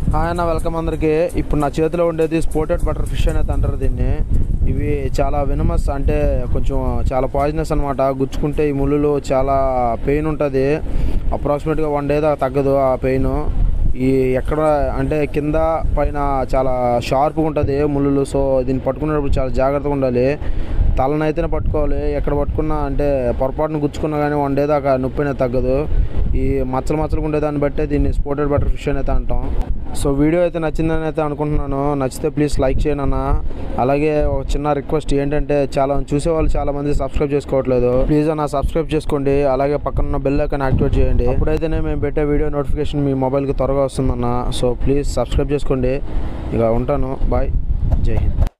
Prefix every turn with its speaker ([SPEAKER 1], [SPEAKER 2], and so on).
[SPEAKER 1] hi అన్న welcome అందరికీ ఇప్పుడు నా చేతిలో ఉండేది స్పోర్టెడ్ బటర్ ఫిష్ అనేది అంటారు దీన్ని ఇవి చాలా వినమస్ అంటే కొంచెం చాలా పాయిజనస్ అనమాట గుచ్చుకుంటే ఈ ముళ్ళులు చాలా పెయిన్ ఉంటుంది అప్రాక్సిమేట్గా వన్ డే దాకా తగ్గదు ఆ పెయిన్ ఈ ఎక్కడ అంటే కింద పైన చాలా షార్ప్గా ఉంటుంది ముళ్ళులు సో దీన్ని పట్టుకునేటప్పుడు చాలా జాగ్రత్తగా ఉండాలి తలనైతేనే పట్టుకోవాలి ఎక్కడ పట్టుకున్నా అంటే పొరపాటున గుచ్చుకున్నా కానీ వన్ డే దాకా నొప్పి అనేది తగ్గదు ఈ మచ్చలు మచ్చలు ఉండే దాన్ని బట్టే దీన్ని స్పోర్టెడ్ బటర్ ఫిష్ అని అయితే అంటాం సో వీడియో అయితే నచ్చిందని అయితే అనుకుంటున్నాను నచ్చితే ప్లీజ్ లైక్ చేయండి అన్న అలాగే ఒక చిన్న రిక్వెస్ట్ ఏంటంటే చాలా చూసేవాళ్ళు చాలా మంది సబ్స్క్రైబ్ చేసుకోవట్లేదు ప్లీజ్ అన్న సబ్స్క్రైబ్ చేసుకోండి అలాగే పక్కన ఉన్న బెల్ ఐకాన్ యాక్టివేట్ చేయండి అప్పుడైతేనే మేము పెట్టే వీడియో నోటిఫికేషన్ మీ మొబైల్కి త్వరగా వస్తుందన్న సో ప్లీజ్ సబ్స్క్రైబ్ చేసుకోండి ఇక ఉంటాను బాయ్ జై హింద్